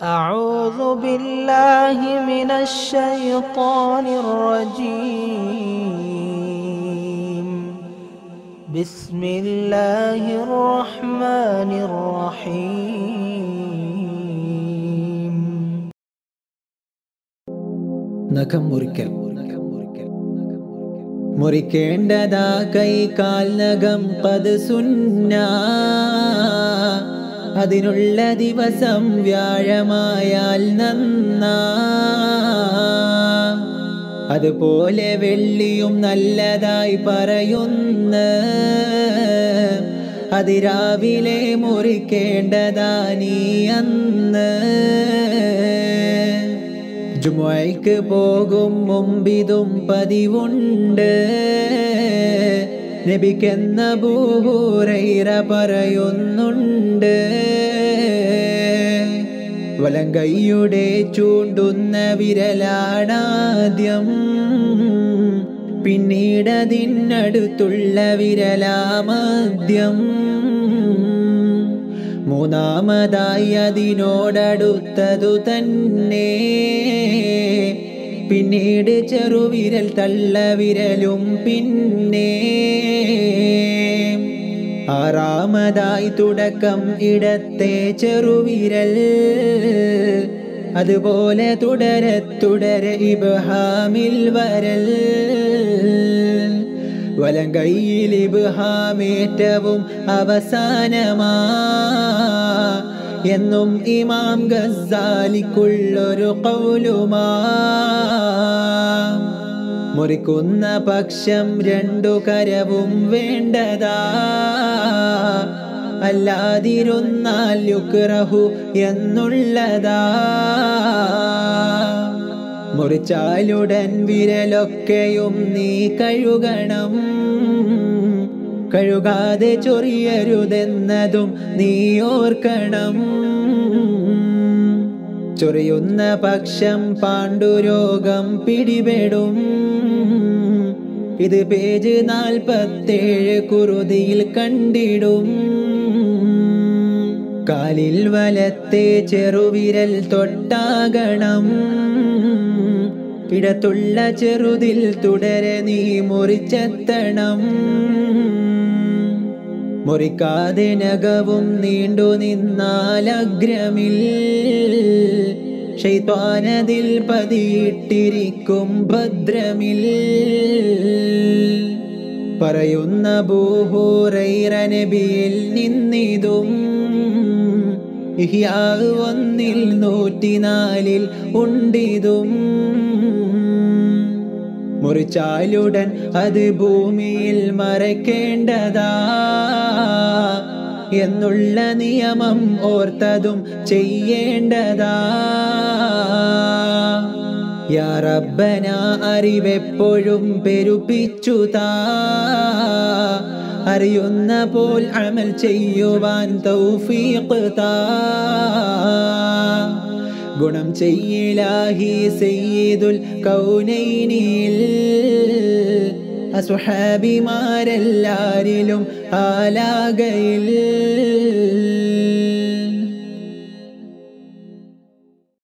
أعوذ بالله من الشيطان الرجيم بسم الله الرحمن الرحيم നഖം മുറിക്കൽ മുറിക്കേണ്ടതാ കൈ കാൽ നഖം പത് സുന്ന അതിനുള്ള ദിവസം വ്യാഴമായാൽ നന്ന അതുപോലെ വെള്ളിയും നല്ലതായി പറയുന്ന അതിരാവിലെ മുറിക്കേണ്ടതാ നീ അന്ന് ജുമുഅയ്ക്ക് പോകും മുമ്പിതും പതിവുണ്ട് നബിക്കെന്ന ബൂഹുറൈറ പറയുന്നുണ്ട് വലങ്കയ്യുടെ ചൂണ്ടുന്ന വിരലാണാദ്യം പിന്നീടതിനടുത്തുള്ള വിരലാമദ്യം മൂന്നാമതായി അതിനോടടുത്തതു തന്നെ പിന്നീട് ചെറുവിരൽ തള്ളവിരലും പിന്നെ ആറാമതായി തുടക്കം ഇടത്തെ ചെറുവിരൽ അതുപോലെ തുടരെ തുടരെ ഇബ്ഹാമിൽ വരൽ വലങ്കൈയിൽ ഇബ്ഹാമേറ്റവും അവസാനമാ എന്നും ഇമാം ഗസാലിക്കുള്ളൊരു കൗലുമാ മുറിക്കുന്ന പക്ഷം രണ്ടു കരവും വേണ്ടതാ അല്ലാതിരുന്നാൽ യുക്രഹു എന്നുള്ളതാ മുറിച്ചാലുടൻ വിരലൊക്കെയും നീ കഴുകണം കഴുകാതെ ചൊറിയരുതെന്നതും നീ ഓർക്കണം ചൊറിയുന്ന പക്ഷം പാണ്ഡുരോഗം പിടിപെടും ഇത് പേജ് നാൽപ്പത്തേഴ് കുറുതിയിൽ കണ്ടിടും കാലിൽ വലത്തെ ചെറുവിരൽ തൊട്ടാകണം ഇടത്തുള്ള ചെറുതിൽ തുടരെ നീ മുറിച്ചെത്തണം മുറിക്കാതെ നഖവും നീണ്ടു നിന്നാലഗ്രമിൽ ഷൈത്വാനതിൽ പതിയിട്ടിരിക്കും ഭദ്രമിൽ പറയുന്ന ബൂഹൂറൈറ നബിയിൽ നിന്നിതും ഇഹ്യാ ഒന്നിൽ നൂറ്റിനാലിൽ ഉണ്ടിതും മുറിച്ചാലുടൻ അത് ഭൂമിയിൽ മറയ്ക്കേണ്ടതാ എന്നുള്ള നിയമം ഓർത്തതും ചെയ്യേണ്ടതാ യാ റബ്ബന അറിവെപ്പോഴും പെരുപ്പിച്ചു താ അറിയുന്ന പോൽ അമൽ ചെയ്യുവാൻ തൗഫീഖ് താ ഗുണം ചെയ്യിലാഹി സയ്യിദുൽ കൗനൈനിൽ അസുഹാബിമാരെല്ലാരിലും ആലാകയിൽ